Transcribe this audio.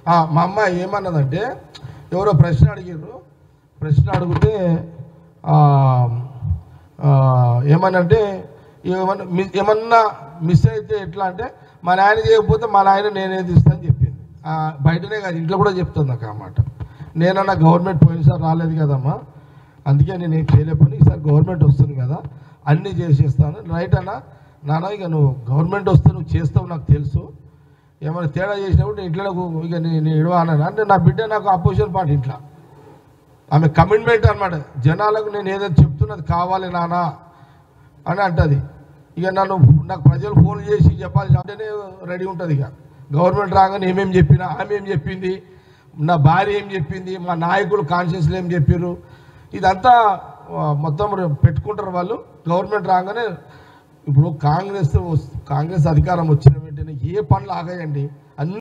ఆ, మా అమ్మాయి ఏమన్నదంటే ఎవరో ప్రశ్న అడిగారు ప్రశ్న అడిగితే ఆ, ఆ, ఏమనంటే ఏమన్నా మిస్ ఏమన్నా మిస్ అయితే ఎట్లా అంటే మా నాయన చేయకపోతే మా నాయన నేనే తీస్తాను చెప్పింది ఆ, బయటనే కాదు ఇంట్లో కూడా చెప్తుంది నాకు ఆ మాట నేనన్నా గవర్నమెంట్ పోయినసారి రాలేదు కదమ్మా అందుకే నేను ఏం చేయలేకపోయినా ఈసారి గవర్నమెంట్ వస్తుంది కదా అన్నీ చేసేస్తాను రైట్ అన్న నాన్న ఇక నువ్వు గవర్నమెంట్ వస్తే నువ్వు చేస్తావు నాకు తెలుసు ఏమైనా తేడా చేసినప్పుడు నేను ఇంట్లో ఇక నేను ఇడవాను అంటే నా బిడ్డ నాకు అపోజిషన్ పార్టీ ఇంట్లో ఆమె కమిట్మెంట్ అన్నమాట జనాలకు నేను ఏదైతే చెప్తున్నది కావాలి నానా అని అంటది ఇక నన్ను నాకు ప్రజలు ఫోన్ చేసి చెప్పాలి అంటేనే రెడీ ఉంటుంది ఇక గవర్నమెంట్ రాగానే ఏమేమి చెప్పినా ఆమె ఏం చెప్పింది నా భార్య ఏం చెప్పింది మా నాయకులు కాన్షియస్లో ఏం చెప్పారు ఇదంతా ఆ, మొత్తం పెట్టుకుంటారు వాళ్ళు గవర్నమెంట్ రాగానే ఇప్పుడు కాంగ్రెస్ వస్- కాంగ్రెస్ అధికారం వచ్చిన వెంటనే ఏ పనులు ఆగాయండి అన్ని